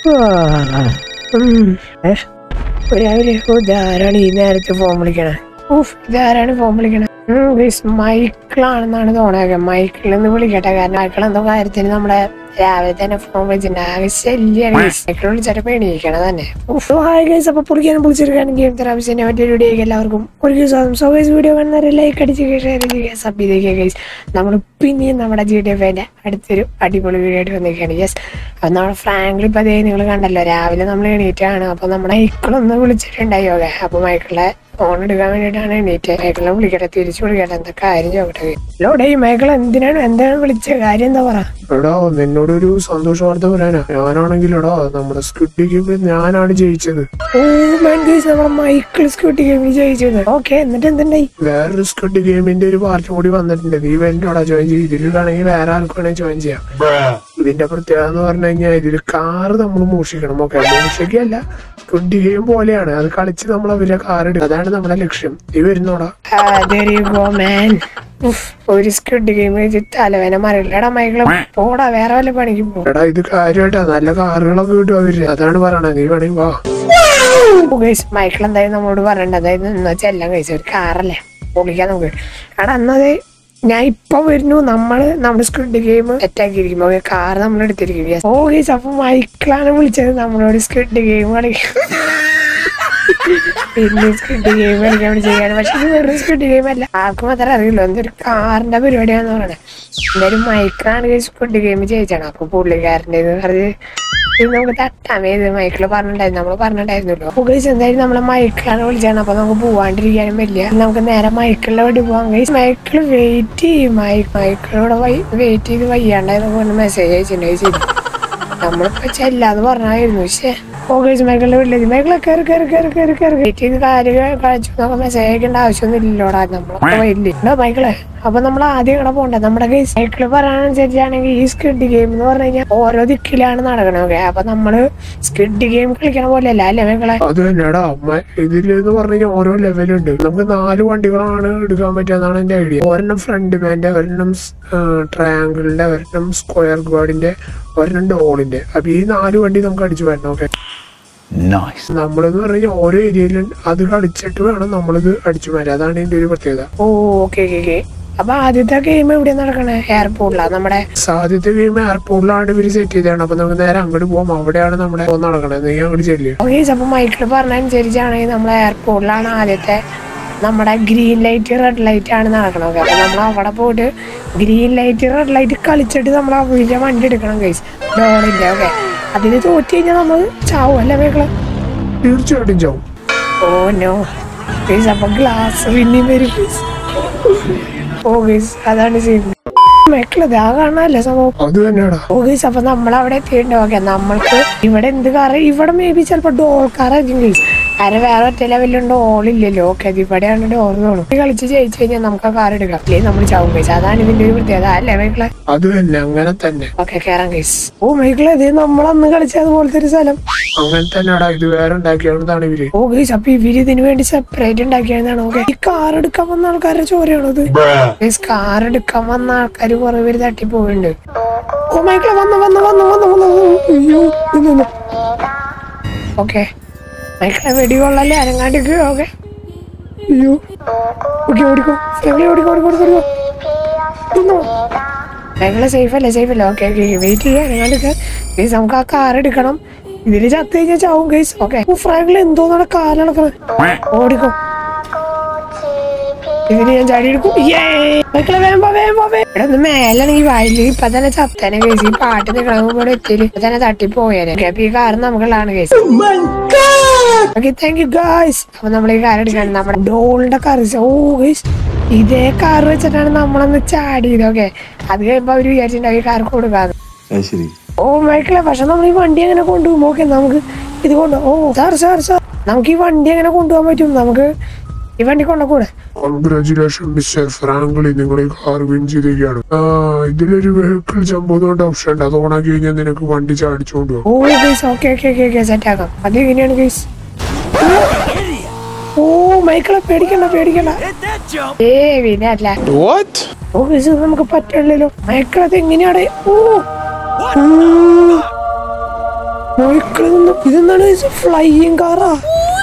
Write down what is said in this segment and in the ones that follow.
രാവിലെ ഓ ഇതാരാണ് ഈ നേരത്തെ ഫോൺ വിളിക്കണേ ഊഫ് ഇതാരാണ് ഫോൺ വിളിക്കണേ മൈക്കിളാണെന്നാണ് തോന്നുന്നത് മൈക്കിളിൽ നിന്ന് വിളിക്കട്ടെ കാരണം മൈക്കിൾ എന്തോ കാര്യത്തിന് നമ്മുടെ രാവിലെ തന്നെ ഫോൺ വിളിച്ചിട്ടുണ്ട് ആകെ ശല്യാണ് മൈക്കിൾ വിളിച്ചിട്ട് പേടിയിരിക്കണം തന്നെ ഊഫ് ഹായ് ഗൈസ് അപ്പൊ പുള്ളിക്കാനും വിളിച്ചിരിക്കുകയാണെങ്കിൽ ഗെയിം തെറാപ്പിസിന്റെ മറ്റൊരു വീഡിയോ എല്ലാവർക്കും ഒരു ദിവസം സോ ഗൈസ് വീഡിയോ കാണുന്നവരെ ലൈക്ക് അടിച്ച് ഷെയർ ചെയ്യുക സബ് ചെയ്തേക്കുക ഗൈസ് നമ്മൾ പിന്നെയും നമ്മുടെ ജി ഡി എഫിന്റെ അടുത്തൊരു അടിപൊളി വീഡിയോ ആയിട്ട് വന്നിരിക്കുകയാണ് യെസ് അപ്പൊ നമ്മുടെ ഫ്രാങ്കിൽ ഇപ്പൊ അതേ നിങ്ങൾ കണ്ടല്ലോ രാവിലെ നമ്മൾ എണീറ്റാണ് അപ്പൊ നമ്മുടെ മൈക്കിളൊന്ന് വിളിച്ചിട്ടുണ്ടായി യോഗ അപ്പൊ മൈക്കിളെ ഫോൺ എടുക്കാൻ വേണ്ടിയിട്ടാണ് എണീറ്റ് മൈക്കിളെ വിളിക്കട്ടെ തിരിച്ചു വിളിക്കട്ടെ എന്താ കാര്യം ചോക്കട്ടെ ലോഡേ ഈ മൈക്കിൾ എന്തിനാണ് എന്താണ് വിളിച്ച കാര്യം എന്താ പറ എടാ നിന്നോടൊരു സന്തോഷ വാർത്ത പറയാനാ ഞാനാണെങ്കിൽ എടാ നമ്മുടെ സ്കിഡ് ഗെയിമിൽ ഞാനാണ് ജയിച്ചത് ഓ മൈൻ ഗൈസ് നമ്മുടെ മൈക്കിൾ സ്കൂട്ടി ഗെയിമിൽ ജയിച്ചത് ഓക്കെ എന്നിട്ട് എന്തുണ്ടായി വേറൊരു സ്കിഡ് ഗെയിമിന്റെ ഒരു പാർട്ടി കൂടി വന്നിട്ടുണ്ട് നീ വേണ്ടോടാ ജോയിൻ ചെയ്യും ഇതിൽ വേണമെങ്കിൽ വേറെ ആൾക്ക് വേണമെങ്കിൽ ജോയിൻ ചെയ്യാം ഇതിന്റെ പ്രത്യേകത എന്ന് പറഞ്ഞു കഴിഞ്ഞാൽ ഇതിൽ കാറ് നമ്മൾ മോഷിക്കണം ഓക്കെ മോഷിക്കല്ല സ്കിഡ് ഗെയിം പോലെയാണ് അത് കളിച്ച് നമ്മൾ അവരുടെ കാർ എടുക്കും അതാണ് നമ്മുടെ ലക്ഷ്യം നീ വരുന്നോടാ there you go, man. ഉഫ്, ഒരു സ്കിഡ് ഗെയിം തലവേന മറിയില്ലടാ മൈക്കിള് പോടാ വേറെ വല്ല പണിക്ക് പോ എടാ ഇത് കാര്യമായിട്ടാ നല്ല കാറുകളൊക്കെ കിട്ടും അവര് അതാണ് പറയണത് നീ വേണമെങ്കിൽ വാ ഗൈസ് മൈക്കിൾ എന്തായാലും നമ്മളോട് പറയണ്ട അതായത് എന്ന് വെച്ചാൽ എല്ലാം കഴിച്ച ഒരു കാറല്ലേ പൊളിക്കാൻ നമുക്ക് കാരണം അന്നത് ഞാൻ ഇപ്പൊ വരുന്നു നമ്മള് നമ്മുടെ സ്കിഡ് ഗെയിം സെറ്റാക്കിയിരിക്കും ഓക്കെ കാർ നമ്മൾ എടുത്തിരിക്കും ഓ ഗൈസ് അപ്പൊ മൈക്കിളാണ് വിളിച്ചത് നമ്മളോട് സ്കിഡ് ഗെയിം കളിക്കാൻ പിന്നെ സ്കിഡ് ഗെയിം കളിക്കാൻ വേണ്ടി ചെയ്യാണ് പക്ഷെ ഇത് വെറും സ്കിഡ് ഗെയിം അല്ല ആർക്കും മാത്രമേ അറിയുള്ളൂ എന്തൊരു കാറിന്റെ പരിപാടിയാന്ന് പറയണേ എന്തായാലും മൈക്കിളാണ് സ്കിഡ് ഗെയിം ചെയ്യിച്ചാണ് അപ്പൊ പുള്ളിക്കാരൻ്റെ ഇത് പറഞ്ഞ് ഇത് നമുക്ക് തട്ടാമേ ഇത് മൈക്കിള് പറഞ്ഞിട്ടുണ്ടായിരുന്നു നമ്മൾ പറഞ്ഞിട്ടുണ്ടായിരുന്നല്ലോ അപ്പൊ ഗൈസ് എന്തായാലും നമ്മളെ മൈക്കിളാണ് വിളിച്ചാണ് അപ്പൊ നമുക്ക് പോവാണ്ടിരിക്കാനും പറ്റില്ല നമുക്ക് നേരെ മൈക്കിളിന്റെ വേണ്ടി പോവാം ഗൈസ് മൈക്കിള് വെയിറ്റ് ചെയ്യും മൈക്ക് മൈക്കിളോടെ വെയിറ്റ് ചെയ്ത് വയ്യാണ്ടായിരുന്നു കൊണ്ട് മെസ്സേജ് അയച്ചിട്ടുണ്ടായി ചെയ്തു നമ്മളിപ്പോ ചെല്ലാന്ന് പറഞ്ഞായിരുന്നു പക്ഷേ ഓഗേജ് മൈക്കിളിന്റെ വീട്ടിലേക്ക് മൈക്കിളെ കയറി കയറി കയറി കയറി കയറി വെയിറ്റ് ചെയ്ത് കാര്യം കഴിച്ചു നമുക്ക് മെസ്സേജ് അയക്കേണ്ട ആവശ്യമൊന്നും ഇല്ലോടാ നമ്മളൊക്കെ വരില്ല മൈക്കിളെ അപ്പൊ നമ്മൾ ആദ്യം ഇവിടെ പോണ്ടേ നമ്മുടെ കേസ് സൈക്കിള് പറയാനനുസരിച്ചാണെങ്കിൽ ഈ സ്കിഡ് ഗെയിം എന്ന് പറഞ്ഞു കഴിഞ്ഞാൽ ഓരോ ദിക്കിലാണ് നടക്കണത് ഓക്കെ അപ്പൊ നമ്മള് സ്കിഡ് ഗെയിം കളിക്കണ പോലെയല്ല അല്ലേ മൈക്കിളെ അത് തന്നെടാ ഇതിലെന്ന് പറഞ്ഞു കഴിഞ്ഞാൽ ഓരോ ലെവലുണ്ട് നമുക്ക് നാല് വണ്ടികളാണ് എടുക്കാൻ പറ്റുന്നതാണ് എന്റെ ഐഡിയ ഒരെണ്ണം ഫ്രണ്ട് മാന്റെ ഒരെണ്ണം ട്രയാങ്കിളിന്റെ ഒരെണ്ണം സ്ക്വയർ ഗാർഡിന്റെ ഒരെണ്ണം ഡോളിന്റെ അപ്പൊ ഈ നാല് വണ്ടി നമുക്ക് അടിച്ചു വരണം ഓക്കെ Nice. നമ്മളെന്ന് പറഞ്ഞു കഴിഞ്ഞാൽ ഓരോ ഏരിയയിലും അത് കളിച്ചിട്ട് വേണം നമ്മളിത് അടിച്ചു വരാൻ അതാണ് ഇതിന്റെ ഒരു പ്രത്യേകത ഓ ഓക്കെ ഓക്കെ ഓക്കെ അപ്പൊ ആദ്യത്തെ ഗെയിം എവിടെ നടക്കണേ എയർപോർട്ടിലാണ് നമ്മുടെ സാധ്യത ഗെയിം എയർപോർട്ടിലാണ് ഇവര് സെറ്റ് ചെയ്തതാണ് അപ്പൊ നമുക്ക് നേരെ അങ്ങോട്ട് പോകാം അവിടെയാണ് നമ്മുടെ നടക്കണത് നീ അങ്ങോട്ട് ചെല്ലുക ഓക്കെ അപ്പൊ മൈക്കിൾ പറഞ്ഞ അനുസരിച്ചാണെങ്കിൽ നമ്മൾ എയർപോർട്ടിലാണ് ആദ്യത്തെ നമ്മുടെ ഗ്രീൻ ലൈറ്റ് റെഡ് ലൈറ്റ് ആണ് നടക്കണത് അപ്പൊ നമ്മൾ അവിടെ പോയിട്ട് ഗ്രീൻ ലൈറ്റ് റെഡ് ലൈറ്റ് കളിച്ചിട്ട് നമ്മൾ ആ വലിയ വണ്ടി എടുക്കണം കൈസ് ഡോളിന്റെ ഓക്കെ അതിന് തോറ്റി കഴിഞ്ഞാൽ നമ്മൾ ചാവും അല്ലേ മൈക്കിള് തീർച്ചയായിട്ടും ചാവും ഓ നോ ഗൈസ് അപ്പൊ ഗ്ലാസ് പിന്നെയും വരും ഗൈസ് ഓ ഗൈസ് അതാണ് ചെയ്യുന്നത് മൈക്കിളത് ആ കാണാനല്ലേ സംഭവം അത് തന്നെയാടാ ഓ ഗൈസ് അപ്പൊ നമ്മളവിടെ എത്തിയിട്ടുണ്ട് ഓക്കെ നമ്മൾക്ക് ഇവിടെ എന്ത് കാറ് ഇവിടെ മേ ബി ചിലപ്പോ ഡോൾ കാറായിരിക്കും ഗൈസ് കാരണം വേറെ ഒറ്റ ലെവലിലും ഡോൾ ഇല്ലല്ലോ ഓക്കെ അത് ഇവിടെയാണ് ഡോൾ തോന്നും ഇത് കളിച്ച് ജയിച്ചു കഴിഞ്ഞാൽ നമുക്ക് ആ കാർ എടുക്കാം അല്ലെങ്കിൽ നമ്മൾ ചാവും ഗൈസ് അതാണ് ഇതിന്റെ ഒരു പ്രത്യേകത അല്ലേ മൈക്കിളെ അത് തന്നെ അങ്ങനെ തന്നെ ഓക്കെ കേറാം ഗൈസ് ഓ മൈക്കിളെ ഇത് നമ്മളന്ന് കളിച്ച അതുപോലത്തെ ഒരു സ്ഥലം അങ്ങനെ തന്നെയാടാ ഇത് വേറെ ഉണ്ടാക്കിയതാണ് ഇവര് ഓ ഗൈസ് അപ്പൊ ഇവര് ഇതിന് വേണ്ടി സെപ്പറേറ്റ് ഉണ്ടാക്കിയതാണ് ഓക്കെ ഈ കാർ എടുക്കാൻ വന്ന ആൾക്കാരുടെ ചോരയാണോ ഇത് ഗൈസ് കാർ എടുക്കാൻ വന്ന ആൾക്കാർ കുറെ പേര് തട്ടിപ്പോയിട്ടുണ്ട് ഓ മൈക്കിളെ വന്നു വന്നു വന്നു വന്നു വന്നു അയ്യോ ഓക്കെ മൈക്കിളെ വെടി കൊള്ളല്ലേ അരങ്ങാണ്ടിക്ക് ഓക്കെ അയ്യോ ഓക്കെ ഓടിക്കോ ഫ്രണ്ട്ലി ഓടിക്കോ ഓടിക്കോ ഓടിക്കോ ഓടിക്കോ മൈക്കിളെ സേഫ് അല്ലേ സേഫ് അല്ലേ ഓക്കെ ഓക്കെ വെയിറ്റ് ചെയ്യാൻ അരങ്ങാണ്ടിക്ക് ഗൈസ് നമുക്ക് ആ കാർ എടുക്കണം ഇതില് ചത്ത് കഴിഞ്ഞാൽ ചാവും ഗൈസ് ഓക്കെ ഫ്രാങ്കിൾ എന്തോന്നാണ് കാർ നടക്കുന്നത് ഓടിക്കോ ഇതിന് ഞാൻ ചാടി എടുക്കും മക്കളെ വേമ്പോ വേമ്പോ ഇവിടെ ഒന്ന് മേലാണെങ്കിൽ വായില് ഇപ്പൊ തന്നെ ചത്തനെ കേസ് ഈ പാട്ട് നിൽക്കണ ഇവിടെ എത്തിയില്ല ഇപ്പൊ തന്നെ തട്ടിപ്പോയേനെ ഓക്കെ അപ്പൊ ഈ കാർ നമുക്കുള്ളതാണ് case okay thank you guys അപ്പൊ നമ്മൾ ഈ കാർ എടുക്കാണ് നമ്മുടെ ഡോളിന്റെ കാർ ഓ ഗൈസ് ഇതേ കാർ വെച്ചിട്ടാണ് നമ്മളന്ന് ചാടിയത് ഓക്കെ അത് കഴിയുമ്പോ അവര് വിചാരിച്ചിട്ടുണ്ടാവും ഈ കാർ കൊടുക്കാന്ന് അത് ശരി ഓ മൈക്കിളെ പക്ഷെ നമ്മൾ ഈ വണ്ടി എങ്ങനെ കൊണ്ടുപോകും ഓക്കെ നമുക്ക് ഇത് കൊണ്ട് ഓ സാർ സാർ സാർ നമുക്ക് ഈ വണ്ടി എങ്ങനെ കൊണ്ടുപോകാൻ പറ്റും നമുക്ക് ഈ വണ്ടി കൊണ്ടുകൂടെ കൺഗ്രാചുലേഷൻ മിസ്റ്റർ ഫ്രാങ്ക്ലി നിങ്ങൾ ഈ കാർ വിൻ ചെയ്തിരിക്കുകയാണ് ആ, ഇതിലൊരു വെഹിക്കിൾ ചമ്പോന്നുകൊണ്ട് ഓപ്ഷൻ ഉണ്ട് അത് ഓണാക്കി കഴിഞ്ഞാൽ നിനക്ക് വണ്ടി ചാടിച്ചോണ്ട് പോകും ഓ guys okay okay okay okay set ആക്കാം അത് എങ്ങനെയാണ് ഗൈസ് ഓ മൈക്കിളെ പേടിക്കണ്ട പേടിക്കണ്ട ഏ പിന്നെ അല്ല ഓ ഗൈസ് ഇത് നമുക്ക് പറ്റില്ലല്ലോ മൈക്കിൾ അത് എങ്ങനെയാണ് ഓ ഉം. മൈക്കിൾ ഇതെന്താണ് ഫ്ലൈയിങ് കാറാ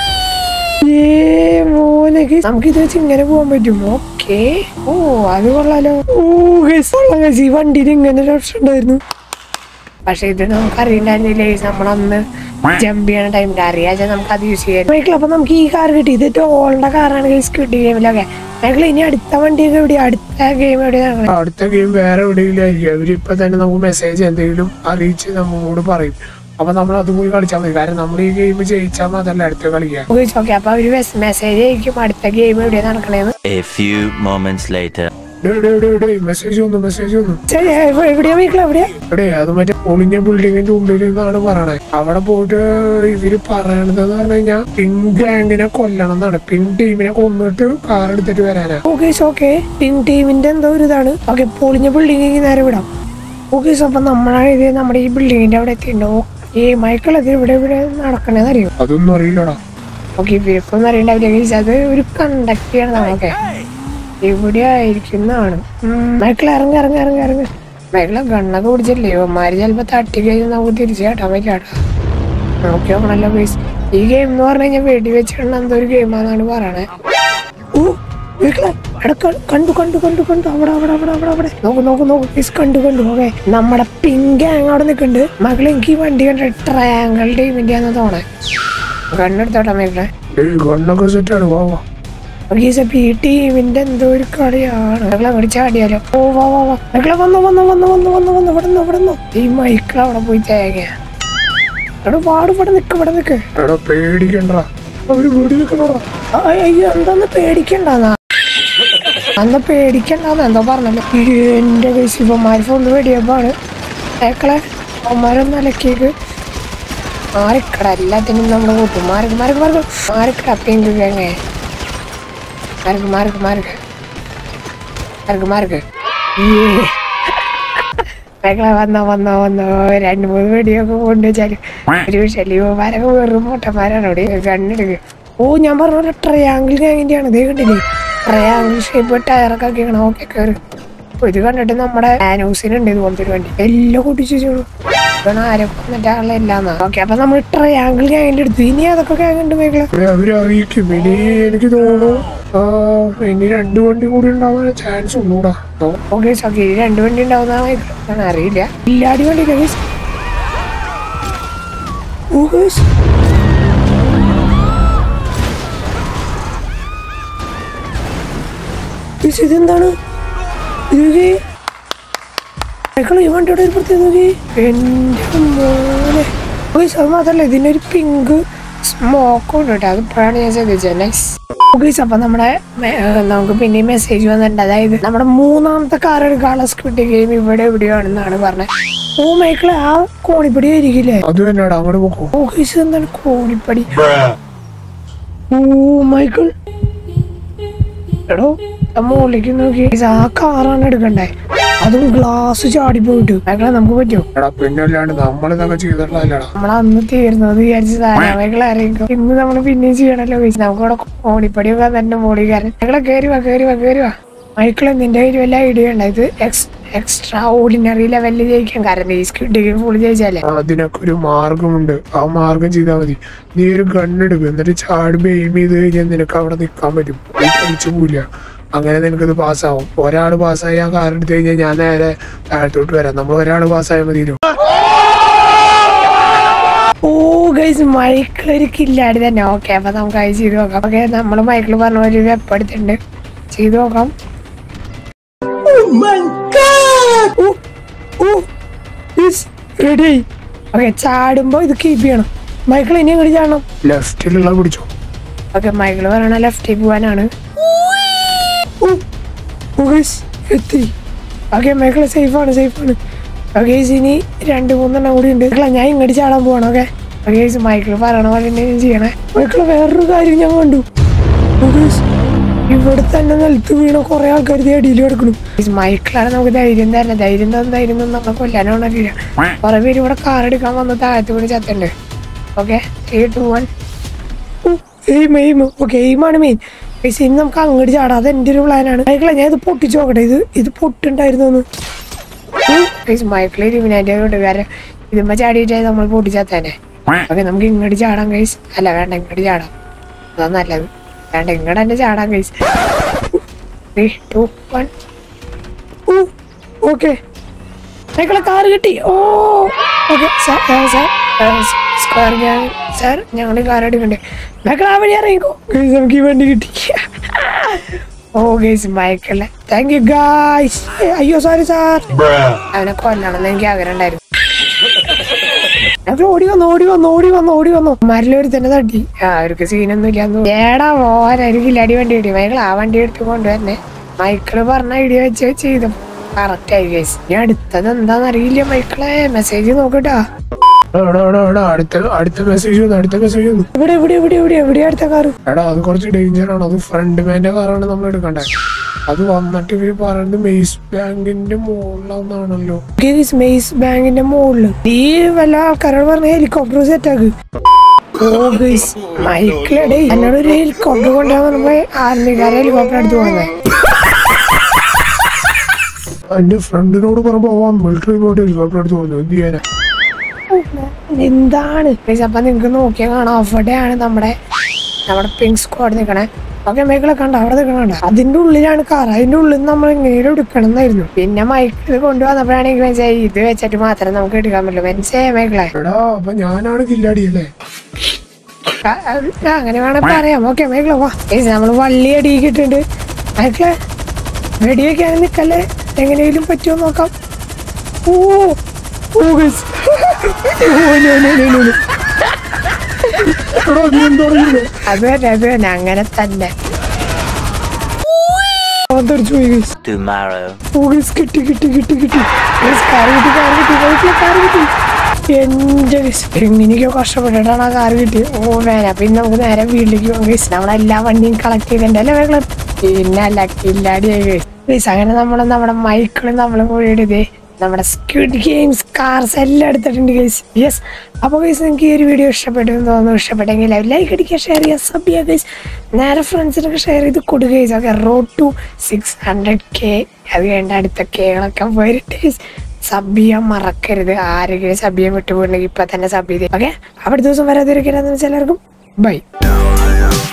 ഏ മോനെ guys. നമുക്ക് ഇത് വെച്ച് ഇങ്ങനെ പോകാൻ പറ്റും ഓക്കേ ഓ അത് കൊള്ളാലോ ഓ guys, കൊള്ളാം guys. ഈ വണ്ടിയിൽ ഇങ്ങനെ ഒരു ഓപ്ഷൻ ഉണ്ടായിരുന്നു പക്ഷെ ഇത് നമുക്ക് അറിയണ്ടായിരുന്നില്ല guys. നമ്മളന്ന് ജമ്പ് ചെയ്യണ ടൈമിൽ അറിയാച്ച നമുക്ക് അത് യൂസ് ചെയ്യാം മൈക്കിൾ അപ്പൊ നമുക്ക് ഈ കാർ കിട്ടി ഇത് ടോളിന്റെ കാറാണ് ഗൈസ് കിട്ടി ഗെയിമിലൊക്കെ മൈക്കിൾ ഇനി അടുത്ത വണ്ടിയൊക്കെ എവിടെയാ അടുത്ത ഗെയിം എവിടെയാണ് അടുത്ത ഗെയിം വേറെ എവിടെയെങ്കിലും ആയിരിക്കും അവരിപ്പൊ തന്നെ നമുക്ക് മെസ്സേജ് എന്തെങ്കിലും അറിയിച്ച് നമ്മളോട് പറയും അപ്പൊ നമ്മൾ അതും കൂടി കളിച്ചാൽ മതി കാരണം നമ്മൾ ഈ ഗെയിം ജയിച്ചാൽ മാത്രമല്ല അടുത്ത കളിക്കുക ഓക്കെ അപ്പൊ അവര് മെസ്സേജ് അയക്കും അടുത്ത ഗെയിം എവിടെയാ നടക്കണേന്ന് A few moments later. Message വന്നു മെസ്സേജ് വന്നു ശരി, എവ- എവിടെയാ മൈക്കിൾ എവിടെയാ എടേ അത് മറ്റേ പൊളിഞ്ഞ ബിൽഡിങ്ങിന്റെ ഉള്ളിൽ നിന്നാണ് പറയണത് അവിടെ പോയിട്ട് ഇവര് പറയണത് എന്ന് പറഞ്ഞു കഴിഞ്ഞാൽ പിങ്ക് ഗാങ്ങിനെ കൊല്ലണം എന്നാണ് പിങ്ക് ടീമിനെ കൊന്നിട്ട് കാർ എടുത്തിട്ട് വരാനാ ഓക്കെ ഓക്കെ പിങ്ക് ടീമിന്റെ എന്തോ ഒരു ഇതാണ് ഓക്കെ പൊളിഞ്ഞ ബിൽഡിംഗ് നേരെ വിടാം ഓക്കെ അപ്പൊ നമ്മളാണ് ഇത് നമ്മുടെ ഈ ബിൽഡിങ്ങിന്റെ അവിടെ എത്തിയിട്ടുണ്ടോ ഈ മൈക്കിൾ അത് ഇവിടെ ഇവിടെ നടക്കണേന്ന് അറിയോ അതൊന്നും അറിയില്ലടാ ഓക്കെ ഇവർക്കൊന്നും അറിയണ്ടാവില്ല guys. അത് ഒരു കണ്ടക്ട് ചെയ്യണം നമ്മളൊക്കെ ഇവിടെ ആയിരിക്കുന്നതാണ് മൈക്കിൾ ഇറങ്ങി ഇറങ്ങി ഇറങ്ങി ഇറങ്ങി മൈക്കിളെ ഗണ്ണൊക്കെ പിടിച്ചില്ലേ ഇവന്മാര് ചിലപ്പോ തട്ടി കഴിഞ്ഞാൽ നമുക്ക് തിരിച്ചു കേട്ടാൻ പറ്റാട്ടോ നോക്കി നോക്കണല്ലോ ഗൈസ് ഈ ഗെയിം എന്ന് പറഞ്ഞു കഴിഞ്ഞാൽ വെടി വെച്ചിട്ടുണ്ട് എന്തോ ഒരു ഗെയിമാന്നാണ് പറയണേ ഓ മൈക്കിളെ എടാ ക- കണ്ടു കണ്ടു കണ്ടു കണ്ടു അവിടെ അവിടെ അവിടെ അവിടെ അവിടെ നോക്ക് നോക്ക് നോക്ക് ഗൈസ് കണ്ടു കണ്ടു ഓക്കെ നമ്മുടെ പിങ്ക് ഗ്യാങ് അവിടെ നിൽക്കുന്നുണ്ട് മകളെ എനിക്ക് ഈ വണ്ടി കണ്ട ട്രയാങ്കിൾ ടീമിന്റെ ആണെന്ന് തോന്നേ കണ്ണെടുത്തോട്ടെ മൈക്കിളെ ഏയ് ഗണ്ണൊക്കെ സെറ്റാണ് വാ വാ ഗീസപ്പ് ഈ ടീമിന്റെ എന്തോ ഒരു കളിയാണ് മകളെ അങ്ങോട്ട് ചാടിയാലോ ഓ വാ വാ വാ മകളെ വന്നു വന്നു വന്നു വന്നു വന്നു വന്നു ഇവിടെ നിന്ന് ഇവിടെ നിന്ന് ഈ മൈക്കിൾ അവിടെ പോയി തേങ്ങ എടാ പാട് ഇവിടെ നിക്ക് ഇവിടെ നിക്ക് എടാ പേടിക്കണ്ട അവര് വീട് നിൽക്കണോടാ ആ, അയ്യോ എന്താന്ന് പേടിക്കണ്ടെന്നാ അന്ന് പേടിക്കണ്ടെന്ന് എന്തോ പറഞ്ഞല്ലോ എന്റെ കേസ് ഇവന്മാര് ഫുള്ള് വെടിയപ്പാണ് മക്കളെ അവന്മാരൊന്ന് അലക്കേക്ക് മാറിക്കട എല്ലാത്തിനും നമ്മള് കൂട്ടും മാർക്ക് മാർക്ക് മാർക്ക് മാറിക്കട പിങ്ക് കേങ്ങേ mark mark mark mark mark മക്കളെ വന്നോ വന്നോ വന്നോ രണ്ട് മൂന്ന് വെടിയൊക്കെ കൊണ്ടുവച്ചാല് ഒരു ശല്യമാരൊക്കെ വെറും പൊട്ടന്മാരാണ് അവിടെ കണ്ണെടുക്ക് ഓ ഞാൻ പറഞ്ഞ പോലെ ട്രയാങ്കിൾ ഗാങ്ങിന്റെ ആണ് ഇതേ കണ്ടില്ലേ ട്രയാങ്കിൾ ഷേപ്പ് ടയറൊക്കെ ആക്കിയാണ് ഓക്കെ കയറി അപ്പൊ ഇത് കണ്ടിട്ട് നമ്മുടെ ആനൂസിനുണ്ട് ഇതുപോലത്തെ ഒരു വണ്ടി എല്ലാം കൂട്ടിച്ചു ചോളൂ ഇതാണ് ആരെ കൊന്നിട്ട് ആളെ എല്ലാന്നാ ഓക്കെ അപ്പൊ നമ്മൾ ട്രയാങ്കിൾ ഗാങ്ങിന്റെ എടുത്തു ഇനി അതൊക്കെ ഗാങ് ഉണ്ട് മേഖല അവരെ അവര് അറിയിക്കും ഇനി എനിക്ക് തോന്നുന്നു ആ, ഇനി രണ്ടു വണ്ടി കൂടി ഉണ്ടാവാൻ ചാൻസ് ഉള്ളൂടാ ഓക്കെ ഓക്കെ ഈ രണ്ട് വണ്ടി ഉണ്ടാവുന്നതാണ് അറിയില്ല ഇല്ലാടി വണ്ടി ഗൈസ് ഓ ഗൈസ് ഗൈസ് ഇതെന്താണ് ഇത് മക്കളെ ഈ വണ്ടിയുടെ ഒരു പ്രത്യേകത നോക്കി എന്റെ മോനെ ഗൈസ് അത് മാത്രല്ല ഇതിനൊരു പിങ്ക് സ്മോക്ക് ഉണ്ട് കേട്ടോ അതിപ്പോഴാണ് ഞാൻ ശ്രദ്ധിച്ചത് നൈസ് ഗൈസ് അപ്പൊ നമ്മുടെ മെ- ഏഹ് നമുക്ക് പിന്നെ മെസ്സേജ് വന്നിട്ടുണ്ട് അതായത് നമ്മുടെ മൂന്നാമത്തെ കാർ എടുക്കാനുള്ള സ്ക്വിഡ് ഗെയിം ഇവിടെ എവിടെയാണെന്നാണ് പറഞ്ഞത് ഓ മൈക്കിളെ ആ കോണിപ്പടി ആയിരിക്കില്ലേ അത് തന്നെയാടാ അങ്ങോട്ട് പോക്കോ ഓ ഗൈസ് എന്താണ് കോണിപ്പടി ഓ മൈക്കിൾ എടോ ആ മുകളിലേക്ക് നോക്കി ഗൈസ്, ആ കാറാണ് എടുക്കണ്ടേ അതും ഗ്ലാസ് ചാടി പോയിട്ട് മൈക്കിളെ നമുക്ക് പറ്റുമോ എടാ പിന്നെ അല്ലാണ്ട് നമ്മളിതൊക്കെ ചെയ്തിട്ടുള്ളതല്ലടാ നമ്മൾ അന്ന് തീർന്നത് വിചാരിച്ച സാധനങ്ങൾ അറിയിക്കും ഇന്ന് നമ്മൾ പിന്നെയും ചെയ്യണല്ലോ ചോദിച്ചു നമുക്ക് ഇവിടെ ഓടിപ്പടിയൊക്കെ തന്നെ മോളി കയറി ഞങ്ങളെ കയറി വാ കയറി വാ കയറി വാ മൈക്കിൾ നിന്റെ കയ്യിൽ വല്ല ഐഡിയ ഉണ്ട് ഇത് എക്സ്ട്രാ ഓർഡിനറി ലെവലിൽ ജയിക്കാൻ കാരണം ഈ സ്കിഡിങ് ഫുൾ ജയിച്ചാലേ അതിനൊക്കെ ഒരു മാർഗമുണ്ട് ആ മാർഗം ചെയ്താൽ മതി നീ ഒരു ഗണ്ണെടുക്കും എന്നിട്ട് ചാടുമ്പോ എയിം ചെയ്ത് കഴിഞ്ഞാൽ നിനക്ക് അവിടെ നിൽക്കാൻ പറ്റും നീ കളിച്ചു പോവില്ല അങ്ങനെ നിനക്കത് പാസ്സാവും ഒരാൾ പാസ്സായി ആ കാർ എടുത്തു കഴിഞ്ഞാൽ ഞാൻ നേരെ താഴത്തോട്ട് വരാം നമ്മൾ ഒരാൾ പാസ്സായാൽ മതിയല്ലോ ഓ ഗൈസ് മൈക്കിൾ ഒരു കില്ലാടി തന്നെ ഓക്കെ അപ്പൊ നമുക്ക് അത് ചെയ്ത് നോക്കാം ഓക്കെ നമ്മൾ മൈക്കിൾ പറഞ്ഞ ഒരു വെപ്പ് എടുത്തിട്ടുണ്ട് ചെയ്ത് നോക്കാം റെഡി ഓക്കെ ചാടുമ്പോ ഇത് കീപ്പ് ചെയ്യണം മൈക്കിൾ ഇനി എങ്ങനെ ചാടണം ലെഫ്റ്റിലുള്ള പിടിച്ചോ ഓക്കെ മൈക്കിൾ പറയണ ലെഫ്റ്റിൽ പോവാനാണ് ഓ, ഓ guys, എത്തി ഓക്കെ മൈക്കിൾ സേഫ് ആണ് സേഫ് ആണ് ഓക്കെ ഇനി രണ്ട് മൂന്നെണ്ണം കൂടി ഉണ്ട് മൈക്കിളെ ഞാൻ ഇങ്ങോട്ട് ചാടാൻ പോവാണ് ഓക്കെ ഓക്കെ മൈക്കിൾ പറയണ പോലെ തന്നെ ഞാൻ ചെയ്യണേ മൈക്കിൾ വേറൊരു കാര്യം ഞാൻ കണ്ടു ഓ, guys, ഇവിടെ തന്നെ നിലത്ത് വീണ കുറെ ആൾക്കാർ അടിയിൽ കിടക്കണം മൈക്കിളാണ് നമുക്ക് ധൈര്യം തരുന്നത് ധൈര്യം തന്നെ ധൈര്യം തന്നെ നമ്മളെ കൊല്ലാനോണറിയില്ല കുറെ പേര് ഇവിടെ കാർ എടുക്കാൻ വന്ന് താഴത്ത് വീണ് ചത്തുണ്ട് okay three two one aim aim okay എയിമാണ് മെയിൻ പൈസ ഇനി നമുക്ക് അങ്ങോട്ട് ചാടാം അത് എൻ്റെ ഒരു പ്ലാനാണ് മൈക്കിളെ ഞാൻ ഇത് പൊട്ടിച്ചു നോക്കട്ടെ ഇത് ഇത് പൊട്ടുണ്ടായിരുന്നു പൈസ മൈക്കിളെ ഇരുപതിനായിരം കൂട്ടുകാരൻ ഇതുമ്പോ ചാടിയിട്ടേ നമ്മൾ പൊട്ടിച്ചാത്തേനെ ഓക്കെ നമുക്ക് ഇങ്ങോട്ട് ചാടാം കൈസ് അല്ല വേണ്ട ഇങ്ങോട്ട് ചാടാം അതാ നല്ലത് വേണ്ട ഇങ്ങോട്ട് തന്നെ ചാടാം guys three two one okay ഞങ്ങളെ കാറ് കിട്ടി ഓ ഓക്കെ സാർ സാർ സ്ക്വയർ ഞാൻ സാർ ഞങ്ങൾ കാർ എടുക്കണ്ടേ മക്കൾ ആ വഴി ഇറങ്ങിക്കോ ഗൈസ് നമുക്ക് ഈ വണ്ടി കിട്ടി ഓ ഗൈസ് മയക്കല്ലേ താങ്ക് യു ഗായ്സ് അയ്യോ സോറി സാർ അവനെ കൊല്ലണമെന്ന് എനിക്ക് ആഗ്രഹം ഉണ്ടായിരുന്നു ഞങ്ങൾ ഓടി വന്നു ഓടി വന്നു ഓടി വന്നു ഓടി വന്നു മരലൊരു തന്നെ തട്ടി ആ അവർക്ക് സീനൊന്നും ഇല്ലാന്ന് ഏടാ പോരായിരിക്കില്ല അടി വണ്ടി കിട്ടി മൈക്കിൾ ആ വണ്ടി എടുത്ത് കൊണ്ടുവന്നെ മൈക്കിള് പറഞ്ഞ ഐഡിയ വെച്ച് ചെയ്തു കറക്റ്റ് ആയി ഗൈസ് ഇനി അടുത്തത് എന്താന്ന് അറിയില്ല മൈക്കിളെ മെസ്സേജ് നോക്കട്ടാ എടാ എടാ എടാ അടുത്ത അടുത്ത മെസ്സേജ് വന്നു അടുത്ത മെസ്സേജ് വന്നു ഇവിടെ ഇവിടെ ഇവിടെ ഇവിടെ എവിടെ അടുത്ത കാറ് എടാ അത് കുറച്ച് ഡേഞ്ചർ ആണ് അത് ഫ്രണ്ട് മാന്റെ കാറാണ് നമ്മൾ എടുക്കണ്ടേ അത് വന്നിട്ട് ഇവര് പറയുന്നത് മെയ്സ് ബാങ്കിന്റെ മുകളിലാണെന്നാണല്ലോ ഗൈസ് മെയ്സ് ബാങ്കിന്റെ മുകളില് നീ വല്ല ആൾക്കാരോട് പറഞ്ഞ ഹെലികോപ്റ്റർ സെറ്റ് ആക്ക് ഓ ഗൈസ് മൈക്കിളടേ എന്നോട് ഒരു ഹെലികോപ്റ്റർ കൊണ്ടുപോകാൻ പറഞ്ഞപ്പോ ആർമിക്കാരെ ഹെലികോപ്റ്റർ എടുത്ത് പോകുന്നത് എന്റെ ഫ്രണ്ടിനോട് പറയുമ്പോ പോവാൻ മിലിറ്ററി പോയിട്ട് ഹെലികോപ്റ്റർ എടുത്ത് പോകുന്നു എന്ത് ചെയ്യാനാ എന്താണ് ഗൈസ് അപ്പൊ നിങ്ങക്ക് നോക്കിയാൽ കാണാം അവിടെയാണ് നമ്മുടെ നമ്മുടെ പിങ്ക് സ്ക്വാഡ് നിൽക്കണേ ഓക്കെ മൈക്കിളെ കണ്ട അവിടെ നിൽക്കണ അതിന്റെ ഉള്ളിലാണ് കാർ അതിന്റെ ഉള്ളിൽ നിന്ന് നമ്മൾ എങ്ങനെയും എടുക്കണം എന്നായിരുന്നു പിന്നെ മൈക്കിൾ കൊണ്ടുവന്നപ്പോഴാണ് എനിക്ക് മനസ്സിലായി ഇത് വെച്ചിട്ട് മാത്രമേ നമുക്ക് എടുക്കാൻ പറ്റുള്ളൂ മനസ്സിലായ മൈക്കിളെ എടാ അപ്പൊ ഞാനാണ് കില്ലാടി അല്ലേ ആ, ആ, അങ്ങനെ വേണേ പറയാം ഓക്കെ മൈക്കിളെ വാ ഗൈസ് നമ്മൾ വള്ളി അടിയിക്കിട്ടുണ്ട് മൈക്കിളെ വെടിയൊക്കെയാണ് നിക്കല്ലേ എങ്ങനെയും പറ്റുമോ നോക്കാം oh oh guys oh no no no no എടാ നീ എന്താ പറയുന്നത് അത് തന്നെ അത് തന്നെ അങ്ങനെ തന്നെ അതെറിച്ചു പോയി guys. Tomorrow. ഓ guys, കിട്ടി കിട്ടി കിട്ടി കിട്ടി Guys, കാറ് കിട്ടി കാറ് കിട്ടി ബൈക്കിലെ കാറ് കിട്ടി എന്റെ guys, എങ്ങനെയൊക്കെയോ കഷ്ടപ്പെട്ടിട്ടാണ് ആ കാറ് കിട്ടി ഓ വേന പിന്നെ നമുക്ക് നേരെ വീട്ടിലേക്ക് പോകാം ഗൈസ് നമ്മളെല്ലാ വണ്ടിയും കളക്ട് ചെയ്തിട്ടുണ്ടല്ലേ വേങ്ങള് പിന്നെ അല്ല കില്ലാടിയായി ഗൈസ് ഗൈസ് അങ്ങനെ നമ്മൾ നമ്മുടെ മൈക്കിളും നമ്മൾ കൂടിയിട്ട് ഇതേ നമ്മുടെ സ്ക്വിഡ് ഗെയിംസ് കാർസ് എല്ലാം എടുത്തിട്ടുണ്ട് ഗൈസ് യെസ് അപ്പോൾ ഗൈസ് നിങ്ങൾക്ക് ഈ ഒരു വീഡിയോ ഇഷ്ടപ്പെട്ടു എന്ന് തോന്നുന്നു ഇഷ്ടപ്പെട്ടെങ്കിൽ ലൈക്ക് അടിക്കുക ഷെയർ ചെയ്യുക സബ് ചെയ്യുക ഗൈസ് നേരെ ഫ്രണ്ട്സിനൊക്കെ ഷെയർ ചെയ്ത് കൊടുക്കുക guys okay road to six hundred K അത് കഴിഞ്ഞ അടുത്ത കേകളൊക്കെ പോയിട്ട് സബ് ചെയ്യാൻ മറക്കരുത് ആരെങ്കിലും സബ് ചെയ്യാൻ വിട്ടുപോയിട്ടുണ്ടെങ്കിൽ ഇപ്പൊ തന്നെ സബ് ചെയ്ത് ഓക്കെ അവിടെ ദിവസം വരാതിരിക്കരുതെന്ന് വെച്ചാൽ എല്ലാവർക്കും ബൈ